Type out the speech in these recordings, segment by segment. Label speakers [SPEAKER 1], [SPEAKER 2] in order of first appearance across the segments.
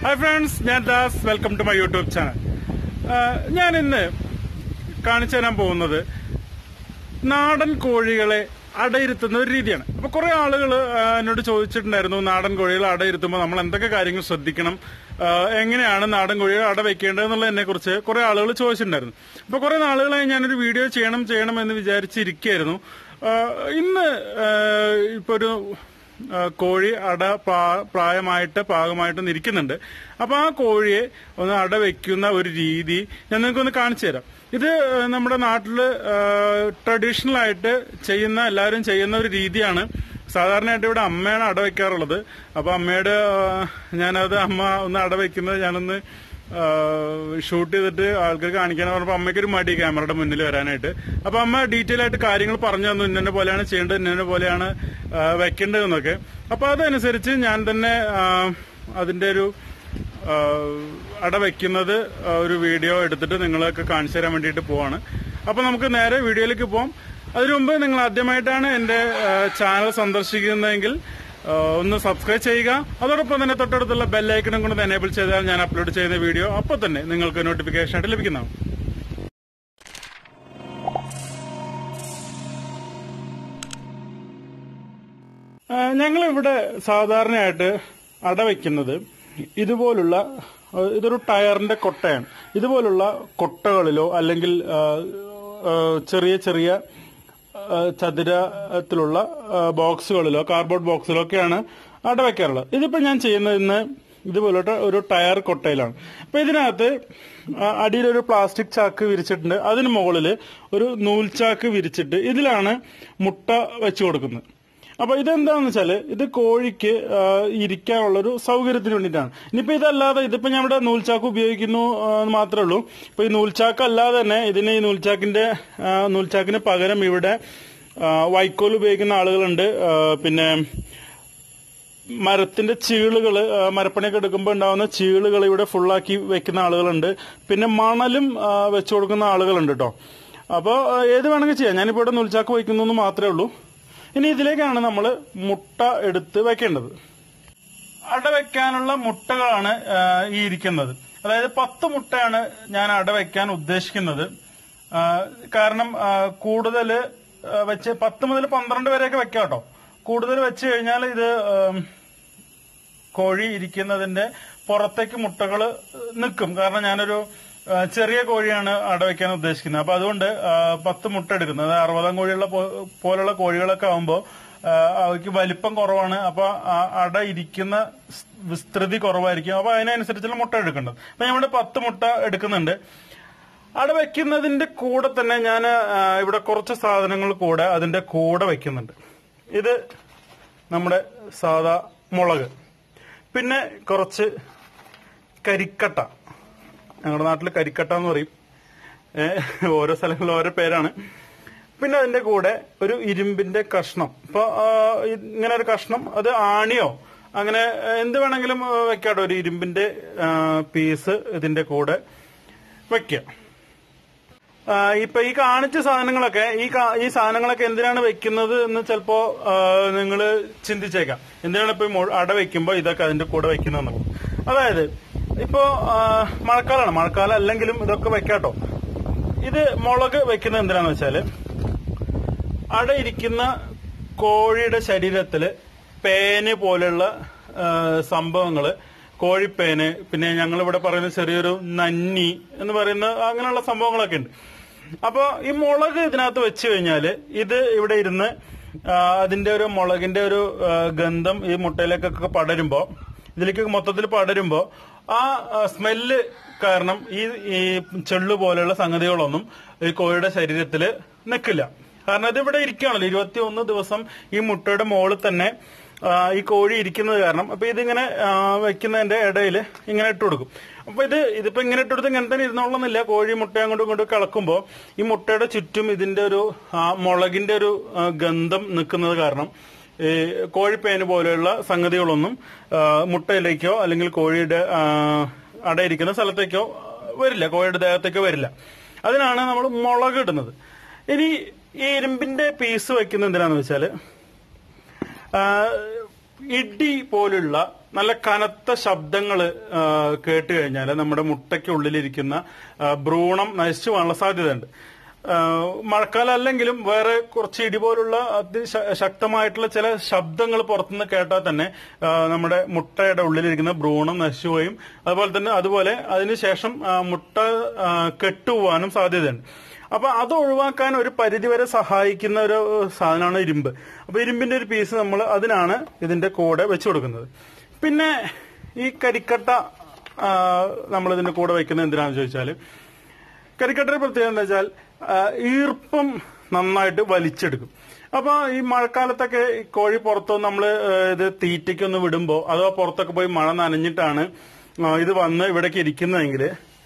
[SPEAKER 1] hi friends ഞാൻ Das welcome to my YouTube channel ഞാൻ ഇന്ന് കാണിച്ചു തരാൻ പോകുന്നത് നാടൻ കോഴികളെ അടയിരുത്തുന്ന ഒരു രീതിയാണ് അപ്പൊ കുറെ ആളുകൾ എന്നോട് ചോദിച്ചിട്ടുണ്ടായിരുന്നു നാടൻ കോഴികളെ അടയിരുത്തുമ്പോൾ നമ്മൾ എന്തൊക്കെ കാര്യങ്ങൾ ശ്രദ്ധിക്കണം ആ, എങ്ങനെയാണ് നാടൻ കോഴികൾ അട വെക്കേണ്ടത് എന്നുള്ളതിനെ കുറിച്ച് കുറെ ആളുകൾ ചോദിച്ചിട്ടുണ്ടായിരുന്നു അപ്പൊ കുറെ നാളുകളായി ഞാനൊരു വീഡിയോ ചെയ്യണം ചെയ്യണം എന്ന് വിചാരിച്ചിരിക്കുകയായിരുന്നു ആ, ഇന്ന് ആ, ഇപ്പൊ ഒരു ആ, കോഴി അട പാ- പ്രായമായിട്ട് പാകമായിട്ട് ഇരിക്കുന്നുണ്ട് അപ്പൊ ആ കോഴിയെ ഒന്ന് അട വെക്കുന്ന ഒരു രീതി ഞാൻ നിങ്ങൾക്ക് ഒന്ന് കാണിച്ചു തരാം ഇത് ആ, നമ്മുടെ നാട്ടില് ട്രഡീഷണൽ ആയിട്ട് ചെയ്യുന്ന എല്ലാവരും ചെയ്യുന്ന ഒരു രീതിയാണ് സാധാരണയായിട്ട് ഇവിടെ അമ്മയാണ് അട വെക്കാറുള്ളത് അപ്പൊ അമ്മയുടെ ആ, ഞാനത് അമ്മ ഒന്ന് അട വെക്കുന്നത് ഞാനൊന്ന് ഷൂട്ട് ചെയ്തിട്ട് ആൾക്കാർക്ക് കാണിക്കാൻ പറഞ്ഞപ്പോൾ അമ്മയ്ക്കൊരു മടി ക്യാമറയുടെ മുന്നിൽ വരാനായിട്ട് അപ്പൊ അമ്മ ഡീറ്റെയിൽ ആയിട്ട് കാര്യങ്ങൾ പറഞ്ഞു തന്നു ഇന്നെ പോലെയാണ് ചെയ്യേണ്ടത് ഇന്നെ പോലെയാണ് ആ, വെക്കേണ്ടതെന്നൊക്കെ അപ്പൊ അതനുസരിച്ച് ഞാൻ തന്നെ ആ, അതിന്റെ ഒരു ആ, അട വെക്കുന്നത് ആ, ഒരു വീഡിയോ എടുത്തിട്ട് നിങ്ങളൊക്കെ കാണിച്ചു തരാൻ വേണ്ടിയിട്ട് പോവാണ് അപ്പൊ നമുക്ക് നേരെ വീഡിയോയിലേക്ക് പോവാം അതിനു മുമ്പ് നിങ്ങൾ ആദ്യമായിട്ടാണ് എന്റെ ചാനൽ സന്ദർശിക്കുന്നതെങ്കിൽ ആ, ഒന്ന് സബ്സ്ക്രൈബ് ചെയ്യുക അതോടൊപ്പം തന്നെ തൊട്ടടുത്തുള്ള ബെല്ലൈക്കണും കൊണ്ട് എനേബിൾ ചെയ്താൽ ഞാൻ അപ്ലോഡ് ചെയ്യുന്ന വീഡിയോ അപ്പോൾ തന്നെ നിങ്ങൾക്ക് നോട്ടിഫിക്കേഷൻ ആയിട്ട് ലഭിക്കുന്നതാണ് ആ, ഞങ്ങളിവിടെ സാധാരണയായിട്ട് അടവയ്ക്കുന്നത് ഇതുപോലുള്ള ആ, ഇതൊരു ടയറിന്റെ കൊട്ടയാണ് ഇതുപോലുള്ള കൊട്ടകളിലോ അല്ലെങ്കിൽ ആ, ആ, ചെറിയ ചെറിയ ആ, ചതുരത്തിലുള്ള ആ, ബോക്സുകളിലോ കാർഡ്ബോർഡ് ബോക്സിലോ ഒക്കെയാണ് അടവയ്ക്കാറുള്ളത് ഇതിപ്പോ ഞാൻ ചെയ്യുന്നത് ഇന്ന് ഇതുപോലത്തെ ഒരു ടയർ കൊട്ടയിലാണ് അപ്പൊ ഇതിനകത്ത് ആ, അടിയിലൊരു പ്ലാസ്റ്റിക് ചാക്ക് വിരിച്ചിട്ടുണ്ട് അതിന് മുകളിൽ ഒരു നൂൽച്ചാക്ക് വിരിച്ചിട്ട് ഇതിലാണ് മുട്ട വെച്ചു കൊടുക്കുന്നത് അപ്പൊ ഇതെന്താന്ന് വെച്ചാല് ഇത് കോഴിക്ക് ആ, ഇരിക്കാനുള്ളൊരു സൗകര്യത്തിന് വേണ്ടിയിട്ടാണ് ഇനിയിപ്പോ ഇതല്ലാതെ ഇതിപ്പോ ഞാൻ ഇവിടെ നൂൽച്ചാക്ക് ഉപയോഗിക്കുന്നു ആ, എന്ന് മാത്രമേ ഉള്ളൂ ഇപ്പൊ ഈ നൂൽച്ചാക്ക് അല്ലാതെ തന്നെ ഇതിന് ഈ നൂൽച്ചാക്കിന്റെ ആ, നൂൽച്ചാക്കിന് പകരം ഇവിടെ ആ, വൈക്കോൽ ഉപയോഗിക്കുന്ന ആളുകളുണ്ട് ആ, പിന്നെ മരത്തിന്റെ ചീളുകള് ആ, മരപ്പണിയൊക്കെ എടുക്കുമ്പോൾ ഉണ്ടാവുന്ന ചീളുകൾ ഇവിടെ ഫുള്ളാക്കി വെക്കുന്ന ആളുകളുണ്ട് പിന്നെ മണലും ആ, വെച്ചു കൊടുക്കുന്ന ആളുകളുണ്ട് കേട്ടോ അപ്പോൾ ഏത് വേണമെങ്കിൽ ചെയ്യാം ഞാനിപ്പോൾ ഇവിടെ നൂൽച്ചാക്ക് വയ്ക്കുന്നു എന്ന് മാത്രമേ ഉള്ളൂ ഇനി ഇതിലേക്കാണ് നമ്മൾ മുട്ട എടുത്ത് വെക്കേണ്ടത് അട വെക്കാനുള്ള മുട്ടകളാണ് ആ, ഈ ഇരിക്കുന്നത് അതായത് പത്ത് മുട്ടയാണ് ഞാൻ അട വെക്കാൻ ഉദ്ദേശിക്കുന്നത് ആ, കാരണം കൂടുതൽ വെച്ച് പത്ത് മുതൽ പന്ത്രണ്ട് വരെയൊക്കെ വെക്കാം കേട്ടോ കൂടുതൽ വെച്ച് കഴിഞ്ഞാൽ ഇത് ആം, കോഴി ഇരിക്കുന്നതിന്റെ പുറത്തേക്ക് മുട്ടകൾ നിൽക്കും കാരണം ഞാനൊരു ആ, ചെറിയ കോഴിയാണ് അടവയ്ക്കാൻ ഉദ്ദേശിക്കുന്നത് അപ്പൊ അതുകൊണ്ട് ആ, പത്ത് മുട്ട എടുക്കുന്നത് അതായത് അറുപതാം കോഴിയുള്ള പോ- പോലുള്ള കോഴികളൊക്കെ ആവുമ്പോൾ അവയ്ക്ക് വലിപ്പം കുറവാണ് അപ്പൊ ആ അട ഇരിക്കുന്ന സ് വിസ്തൃതി കുറവായിരിക്കും അപ്പൊ അതിനനുസരിച്ചുള്ള മുട്ട എടുക്കേണ്ടത് അപ്പൊ ഞാൻ ഇവിടെ പത്ത് മുട്ട എടുക്കുന്നുണ്ട് അട വെക്കുന്നതിന്റെ കൂടെ തന്നെ ഞാൻ ഇവിടെ കുറച്ച് സാധനങ്ങൾ കൂടെ അതിന്റെ കൂടെ വെക്കുന്നുണ്ട് ഇത് നമ്മുടെ സാദാ മുളക് പിന്നെ കുറച്ച് കരിക്കട്ട ഞങ്ങളുടെ നാട്ടിൽ കരിക്കട്ട എന്ന് പറയും ഏ, ഓരോ സ്ഥലങ്ങളിൽ ഓരോ പേരാണ് പിന്നെ അതിന്റെ കൂടെ ഒരു ഇരുമ്പിന്റെ കഷ്ണം ഇപ്പൊ ആ, ഇങ്ങനെ ഒരു കഷ്ണം അത് ആണിയോ അങ്ങനെ എന്ത് വേണമെങ്കിലും ആ, വെക്കാട്ടോ ഒരു ഇരുമ്പിന്റെ ആ, പീസ് ഇതിന്റെ കൂടെ വെക്കുക ആ, ഇപ്പൊ ഈ കാണിച്ച സാധനങ്ങളൊക്കെ ഈ കാ- ഈ സാധനങ്ങളൊക്കെ എന്തിനാണ് വെക്കുന്നത് എന്ന് ചിലപ്പോ നിങ്ങൾ ചിന്തിച്ചേക്കാം എന്തിനാണ് ഇപ്പൊ ഈ മൊ- അട വെക്കുമ്പോ ഇതൊക്കെ അതിന്റെ കൂടെ വെക്കുന്നതെന്നുള്ളത് അതായത് ഇപ്പോ ആ, മഴക്കാലമാണ് മഴക്കാലം അല്ലെങ്കിലും ഇതൊക്കെ വെക്കാട്ടോ ഇത് മുളക് വെക്കുന്നത് എന്തിനാന്ന് വെച്ചാല് അട ഇരിക്കുന്ന കോഴിയുടെ ശരീരത്തില് പേന് പോലെയുള്ള ആ, സംഭവങ്ങള് കോഴിപ്പേന് പിന്നെ ഞങ്ങൾ ഇവിടെ പറയുന്ന ചെറിയൊരു നന്നി എന്ന് പറയുന്ന അങ്ങനെയുള്ള സംഭവങ്ങളൊക്കെ ഉണ്ട് അപ്പൊ ഈ മുളക് ഇതിനകത്ത് വെച്ച് കഴിഞ്ഞാല് ഇത് ഇവിടെ ഇരുന്ന് ആ, അതിന്റെ ഒരു മുളകിന്റെ ഒരു ആ, ഗന്ധം ഈ മുട്ടയിലേക്കൊക്കെ പടരുമ്പോ ഇതിലേക്ക് മൊത്തത്തിൽ പടരുമ്പോ ആ ആ, സ്മെല്ല് കാരണം ഈ ഈ ചെള്ളു പോലെയുള്ള സംഗതികളൊന്നും ഈ കോഴിയുടെ ശരീരത്തിൽ നിൽക്കില്ല കാരണം ഇത് ഇവിടെ ഇരിക്കുകയാണല്ലോ ഇരുപത്തി ഒന്ന് ദിവസം ഈ മുട്ടയുടെ മുകളിൽ തന്നെ ആ, ഈ കോഴി ഇരിക്കുന്നത് കാരണം അപ്പൊ ഇതിങ്ങനെ ആ, വെക്കുന്നതിന്റെ ഇടയിൽ ഇങ്ങനെ ഇട്ട് കൊടുക്കും അപ്പൊ ഇത് ഇതിപ്പോ ഇങ്ങനെ ഇട്ട് കൊടുത്ത് ഇങ്ങനെ തന്നെ ഇരുന്നോളന്നില്ല കോഴി മുട്ട അങ്ങോട്ടും ഇങ്ങോട്ടും കിളക്കുമ്പോ ഈ മുട്ടയുടെ ചുറ്റും ഇതിന്റെ ഒരു ആ, മുളകിന്റെ ഒരു ആ, ഗന്ധം നിൽക്കുന്നത് കാരണം ഈ കോഴിപ്പേന് പോലെയുള്ള സംഗതികളൊന്നും ആ, മുട്ടയിലേക്കോ അല്ലെങ്കിൽ കോഴിയുടെ ആ, അടയിരിക്കുന്ന സ്ഥലത്തേക്കോ വരില്ല കോഴിയുടെ ദേഹത്തേക്കോ വരില്ല അതിനാണ് നമ്മൾ മുളക് ഇടുന്നത് ഇനി ഈ ഇരുമ്പിന്റെ പീസ് വെക്കുന്ന എന്തിനാന്ന് വെച്ചാല് ആ, ഇടി പോലുള്ള നല്ല കനത്ത ശബ്ദങ്ങൾ കേട്ട് കഴിഞ്ഞാൽ നമ്മുടെ മുട്ടയ്ക്ക് ഉള്ളിലിരിക്കുന്ന ആ, ഭ്രൂണം നശിച്ചു പോകാനുള്ള സാധ്യതയുണ്ട് ആ, മഴക്കാലം അല്ലെങ്കിലും വേറെ കുറച്ച് ഇടിപോലുള്ള അതിശക്തമായിട്ടുള്ള ചില ശബ്ദങ്ങൾ പുറത്തുനിന്ന് കേട്ടാൽ തന്നെ ആ, നമ്മുടെ മുട്ടയുടെ ഉള്ളിലിരിക്കുന്ന ഭ്രൂണം നശിച്ചുപോയും അതുപോലെ തന്നെ അതുപോലെ അതിനുശേഷം ആ, മുട്ട ആ, കെട്ടുപോകാനും സാധ്യതയുണ്ട് അപ്പൊ അത് ഒഴിവാക്കാൻ ഒരു പരിധിവരെ സഹായിക്കുന്ന ഒരു സാധനമാണ് ഇരുമ്പ് അപ്പൊ ഇരുമ്പിന്റെ ഒരു പീസ് നമ്മൾ അതിനാണ് ഇതിന്റെ കൂടെ വെച്ചു കൊടുക്കുന്നത് പിന്നെ ഈ കരിക്കട്ട നമ്മൾ ഇതിന്റെ കൂടെ വെക്കുന്നത് എന്തിനാണെന്ന് ചോദിച്ചാല് കരിക്കട്ടയുടെ പ്രത്യേകത എന്താ വെച്ചാൽ ആ, ഈർപ്പം നന്നായിട്ട് വലിച്ചെടുക്കും അപ്പൊ ഈ മഴക്കാലത്തൊക്കെ ഈ കോഴി പുറത്ത് നമ്മൾ ഇത് തീറ്റയ്ക്കൊന്ന് വിടുമ്പോ അഥവാ പുറത്തൊക്കെ പോയി മഴ നനഞ്ഞിട്ടാണ് ആ, ഇത് വന്ന് ഇവിടേക്ക് ഇരിക്കുന്നതെങ്കിൽ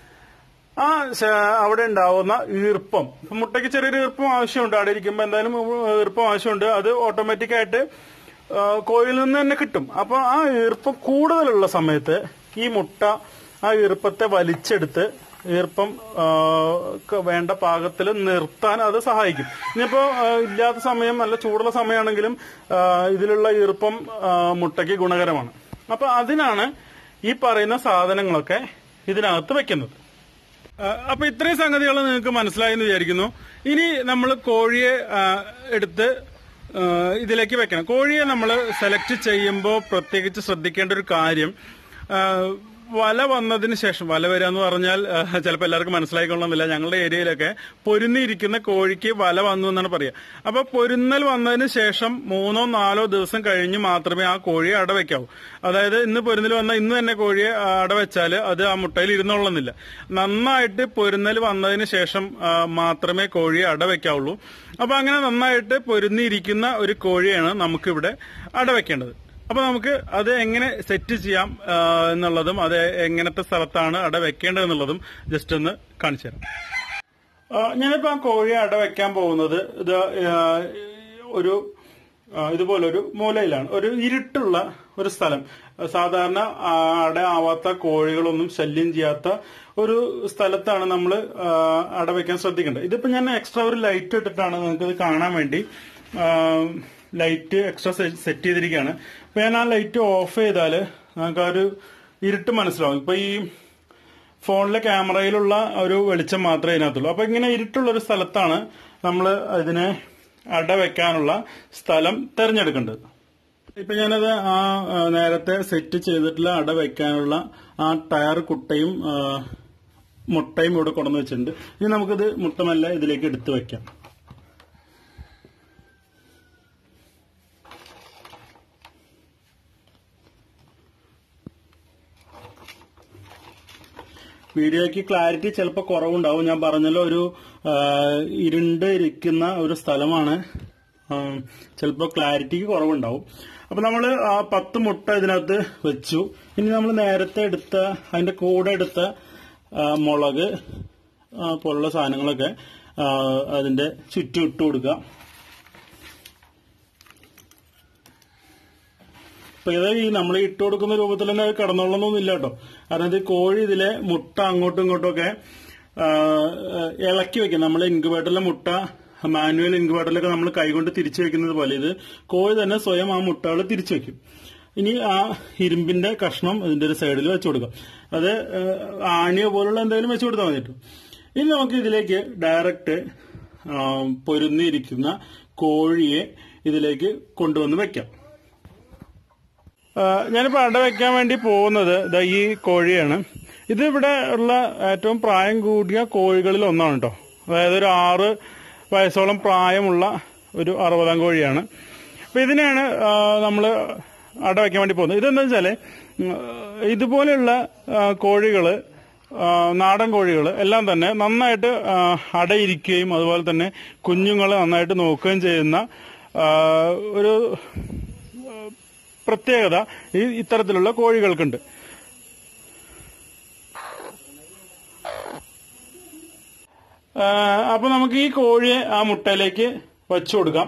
[SPEAKER 1] ആ ശ- അവിടെ ഉണ്ടാവുന്ന ഈർപ്പം ഇപ്പൊ മുട്ടയ്ക്ക് ചെറിയൊരു ഈർപ്പം ആവശ്യമുണ്ട് അവിടെ ഇരിക്കുമ്പോൾ എന്തായാലും ഈർപ്പം ആവശ്യമുണ്ട് അത് ഓട്ടോമാറ്റിക് ആയിട്ട് ആ, കോഴിയിൽ നിന്ന് തന്നെ കിട്ടും അപ്പൊ ആ ഈർപ്പം കൂടുതലുള്ള സമയത്ത് ഈ മുട്ട ആ ഈർപ്പത്തെ വലിച്ചെടുത്ത് ഈർപ്പം ആ, ക്ക് വേണ്ട പാകത്തിൽ നിർത്താൻ അത് സഹായിക്കും ഇനിയിപ്പോ ആ, ഇല്ലാത്ത സമയം നല്ല ചൂടുള്ള സമയമാണെങ്കിലും ആ, ഇതിലുള്ള ഈർപ്പം ആ, മുട്ടയ്ക്ക് ഗുണകരമാണ് അപ്പൊ അതിനാണ് ഈ പറയുന്ന സാധനങ്ങളൊക്കെ ഇതിനകത്ത് വെക്കുന്നത് ആ, അപ്പൊ ഇത്രയും സംഗതികൾ നിങ്ങൾക്ക് മനസ്സിലായി എന്ന് വിചാരിക്കുന്നു ഇനി നമ്മൾ കോഴിയെ ആ, എടുത്ത് ആ, ഇതിലേക്ക് വെക്കണം കോഴിയെ നമ്മൾ സെലക്ട് ചെയ്യുമ്പോൾ പ്രത്യേകിച്ച് ശ്രദ്ധിക്കേണ്ട ഒരു കാര്യം ആ, വല വന്നതിന് ശേഷം വല വരിക എന്ന് പറഞ്ഞാൽ ചിലപ്പോൾ എല്ലാവർക്കും മനസ്സിലായിക്കൊള്ളുന്നില്ല ഞങ്ങളുടെ ഏരിയയിലൊക്കെ പൊരുന്നിരിക്കുന്ന കോഴിക്ക് വല വന്നു എന്നാണ് പറയുക അപ്പൊ പൊരുന്നൽ വന്നതിന് ശേഷം മൂന്നോ നാലോ ദിവസം കഴിഞ്ഞ് മാത്രമേ ആ കോഴിയെ അടവെക്കാവൂ അതായത് ഇന്ന് പൊരുന്നൽ വന്ന ഇന്ന് തന്നെ കോഴിയെ അടവെച്ചാൽ അത് ആ മുട്ടയിൽ ഇരുന്നോളുന്നില്ല നന്നായിട്ട് പൊരുന്നൽ വന്നതിന് ശേഷം ആ, മാത്രമേ കോഴിയെ അടവെക്കാവുള്ളൂ അപ്പൊ അങ്ങനെ നന്നായിട്ട് പൊരുന്നിരിക്കുന്ന ഒരു കോഴിയാണ് നമുക്കിവിടെ അടവെക്കേണ്ടത് അപ്പൊ നമുക്ക് അത് എങ്ങനെ സെറ്റ് ചെയ്യാം ആ, എന്നുള്ളതും അത് എങ്ങനത്തെ സ്ഥലത്താണ് അട വെക്കേണ്ടത് എന്നുള്ളതും ജസ്റ്റ് ഒന്ന് കാണിച്ചു തരാം ആ, ഞാനിപ്പോ ആ കോഴിയെ അട വെക്കാൻ പോകുന്നത് ഇത് ആ, ഒരു ആ, ഇതുപോലൊരു മൂലയിലാണ് ഒരു ഇരുട്ടുള്ള ഒരു സ്ഥലം സാധാരണ ആ, അട ആവാത്ത കോഴികളൊന്നും ശല്യം ചെയ്യാത്ത ഒരു സ്ഥലത്താണ് നമ്മൾ അട വെക്കാൻ ശ്രദ്ധിക്കേണ്ടത് ഇതിപ്പോ ഞാൻ എക്സ്ട്രാ ഒരു ലൈറ്റ് ഇട്ടിട്ടാണ് നിങ്ങൾക്ക് ഇത് കാണാൻ വേണ്ടി ലൈറ്റ് എക്സ്ട്രാ സെറ്റ് ചെയ്തിരിക്കുകയാണ് അപ്പൊ ഞാൻ ആ ലൈറ്റ് ഓഫ് ചെയ്താൽ നമുക്ക് ആ ഒരു ഇരുട്ട് മനസ്സിലാവും ഇപ്പൊ ഈ ഫോണിലെ ക്യാമറയിലുള്ള ഒരു വെളിച്ചം മാത്രമേ ഇതിനകത്തുള്ളൂ അപ്പൊ ഇങ്ങനെ ഇരുട്ടുള്ള ഒരു സ്ഥലത്താണ് നമ്മൾ ഇതിനെ അട വെക്കാനുള്ള സ്ഥലം തിരഞ്ഞെടുക്കേണ്ടത് ഇപ്പൊ ഞാനത് ആ ആ, നേരത്തെ സെറ്റ് ചെയ്തിട്ടുള്ള അട വെക്കാനുള്ള ആ ടയർ കുട്ടയും ആ, മുട്ടയും ഇവിടെ കൊണ്ടുവന്ന് വെച്ചിട്ടുണ്ട് ഇനി നമുക്കിത് മുട്ടമല്ല ഇതിലേക്ക് എടുത്തു വെക്കാം വീഡിയോയ്ക്ക് ക്ലാരിറ്റി ചിലപ്പോൾ കുറവുണ്ടാവും ഞാൻ പറഞ്ഞല്ലോ ഒരു ആ, ഇരുണ്ട് ഇരിക്കുന്ന ഒരു സ്ഥലമാണ് ചിലപ്പോൾ ക്ലാരിറ്റിക്ക് കുറവുണ്ടാവും അപ്പൊ നമ്മൾ ആ പത്ത് മുട്ട ഇതിനകത്ത് വെച്ചു ഇനി നമ്മൾ നേരത്തെ എടുത്ത അതിന്റെ കൂടെ എടുത്ത ആ, മുളക് ആ, പോലുള്ള സാധനങ്ങളൊക്കെ ആ, അതിന്റെ ചുറ്റും ഇട്ട് കൊടുക്കുക അപ്പൊ ഇത് ഈ നമ്മൾ ഇട്ട് കൊടുക്കുന്ന രൂപത്തിൽ തന്നെ അത് കടന്നോളണമെന്നൊന്നും ഇല്ല കേട്ടോ കാരണം ഇത് കോഴി ഇതിലെ മുട്ട അങ്ങോട്ടും ഇങ്ങോട്ടും ഒക്കെ ആ, ഇളക്കി വെക്കും നമ്മൾ ഇൻക്യുബേറ്ററിലെ മുട്ട മാനുവൽ ഇൻക്യുബേറ്ററിലൊക്കെ നമ്മൾ കൈകൊണ്ട് തിരിച്ചു വെക്കുന്നത് പോലെ ഇത് കോഴി തന്നെ സ്വയം ആ മുട്ടകൾ തിരിച്ചു വെക്കും ഇനി ആ ഇരുമ്പിന്റെ കഷ്ണം ഇതിന്റെ ഒരു സൈഡിൽ വെച്ചു കൊടുക്കാം അത് ആ, ആണിയോ പോലുള്ള എന്തെങ്കിലും വെച്ചു കൊടുത്താൽ മതി കേട്ടോ ഇനി നമുക്ക് ഇതിലേക്ക് ഡയറക്റ്റ് പൊരുന്നിരിക്കുന്ന കോഴിയെ ഇതിലേക്ക് കൊണ്ടുവന്ന് വെക്കാം ഞാനിപ്പോൾ അട വെക്കാൻ വേണ്ടി പോകുന്നത് ദാ ഈ കോഴിയാണ് ഇത് ഇവിടെ ഉള്ള ഏറ്റവും പ്രായം കൂടിയ കോഴികളിൽ ഒന്നാണ് കേട്ടോ അതായത് ഒരു ആറ് വയസ്സോളം പ്രായമുള്ള ഒരു അറുപതാം കോഴിയാണ് അപ്പൊ ഇതിനെയാണ് നമ്മൾ അട വെക്കാൻ വേണ്ടി പോകുന്നത് ഇതെന്താ വെച്ചാല് ഉം, ഇതുപോലെയുള്ള ആ, കോഴികള് ആ, നാടൻ കോഴികൾ എല്ലാം തന്നെ നന്നായിട്ട് ആ, അടയിരിക്കുകയും അതുപോലെ തന്നെ കുഞ്ഞുങ്ങളെ നന്നായിട്ട് നോക്കുകയും ചെയ്യുന്ന ആ, ഒരു പ്രത്യേകത ഈ ഇത്തരത്തിലുള്ള കോഴികൾക്കുണ്ട് ആ, അപ്പൊ നമുക്ക് ഈ കോഴിയെ ആ മുട്ടയിലേക്ക് വച്ചു കൊടുക്കാം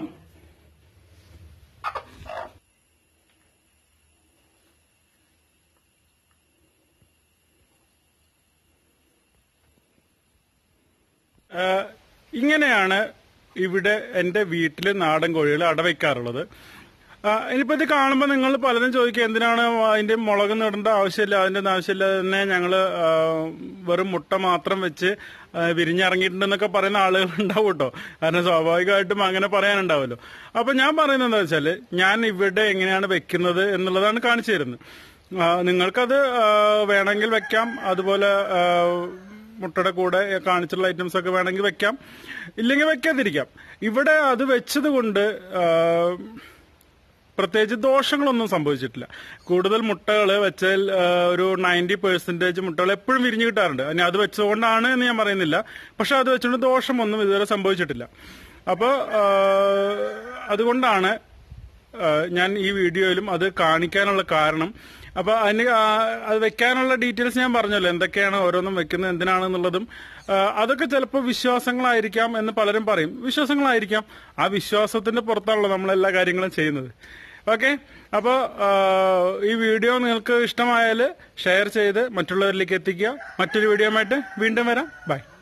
[SPEAKER 1] ആ, ഇങ്ങനെയാണ് ഇവിടെ എന്റെ വീട്ടിൽ നാടൻ കോഴികൾ അടവയ്ക്കാറുള്ളത് ആ, ഇനിയിപ്പോ ഇത് കാണുമ്പോൾ നിങ്ങൾ പലരും ചോദിക്കുക എന്തിനാണ് അതിന്റെ മുളക് നടേണ്ട ആവശ്യമില്ല അതിന്റെ ഒന്നും ആവശ്യമില്ല തന്നെ ഞങ്ങള് ആ, വെറും മുട്ട മാത്രം വെച്ച് ആ, വിരിഞ്ഞിറങ്ങിയിട്ടുണ്ടെന്നൊക്കെ പറയുന്ന ആളുകൾ ഉണ്ടാവും കേട്ടോ കാരണം സ്വാഭാവികമായിട്ടും അങ്ങനെ പറയാനുണ്ടാവുമല്ലോ അപ്പൊ ഞാൻ പറയുന്നത് എന്താ വെച്ചാല് ഞാൻ ഇവിടെ എങ്ങനെയാണ് വെക്കുന്നത് എന്നുള്ളതാണ് കാണിച്ചു തരുന്നത് ആ, നിങ്ങൾക്കത് ആ, വേണമെങ്കിൽ വെക്കാം അതുപോലെ ആ, മുട്ടയുടെ കൂടെ കാണിച്ചിട്ടുള്ള ഐറ്റംസ് ഒക്കെ വേണമെങ്കിൽ വെക്കാം ഇല്ലെങ്കിൽ വെക്കാതിരിക്കാം ഇവിടെ അത് വെച്ചത് കൊണ്ട് ആ, പ്രത്യേകിച്ച് ദോഷങ്ങളൊന്നും സംഭവിച്ചിട്ടില്ല കൂടുതൽ മുട്ടകൾ വെച്ചാൽ ആ, ഒരു നയൻറ്റി പെർസെന്റേജ് മുട്ടകൾ എപ്പോഴും വിരിഞ്ഞു കിട്ടാറുണ്ട് ഇനി അത് വെച്ചതുകൊണ്ടാണ് എന്ന് ഞാൻ പറയുന്നില്ല പക്ഷെ അത് വെച്ചുകൊണ്ട് ദോഷമൊന്നും ഇതുവരെ സംഭവിച്ചിട്ടില്ല അപ്പോൾ അതുകൊണ്ടാണ് ആ, ഞാൻ ഈ വീഡിയോയിലും അത് കാണിക്കാനുള്ള കാരണം അപ്പൊ അതിന് ആ, അത് വെക്കാനുള്ള ഡീറ്റെയിൽസ് ഞാൻ പറഞ്ഞല്ലോ എന്തൊക്കെയാണ് ഓരോന്നും വെക്കുന്നത് എന്തിനാണെന്നുള്ളതും ആ, അതൊക്കെ ചിലപ്പോൾ വിശ്വാസങ്ങളായിരിക്കാം എന്ന് പലരും പറയും വിശ്വാസങ്ങളായിരിക്കാം ആ വിശ്വാസത്തിന്റെ പുറത്താണല്ലോ നമ്മൾ എല്ലാ കാര്യങ്ങളും ചെയ്യുന്നത് ഓക്കെ അപ്പോൾ ഈ വീഡിയോ നിങ്ങൾക്ക് ഇഷ്ടമായാൽ ഷെയർ ചെയ്ത് മറ്റുള്ളവരിലേക്ക് എത്തിക്കുക മറ്റൊരു വീഡിയോ ആയിട്ട് വീണ്ടും വരാം ബൈ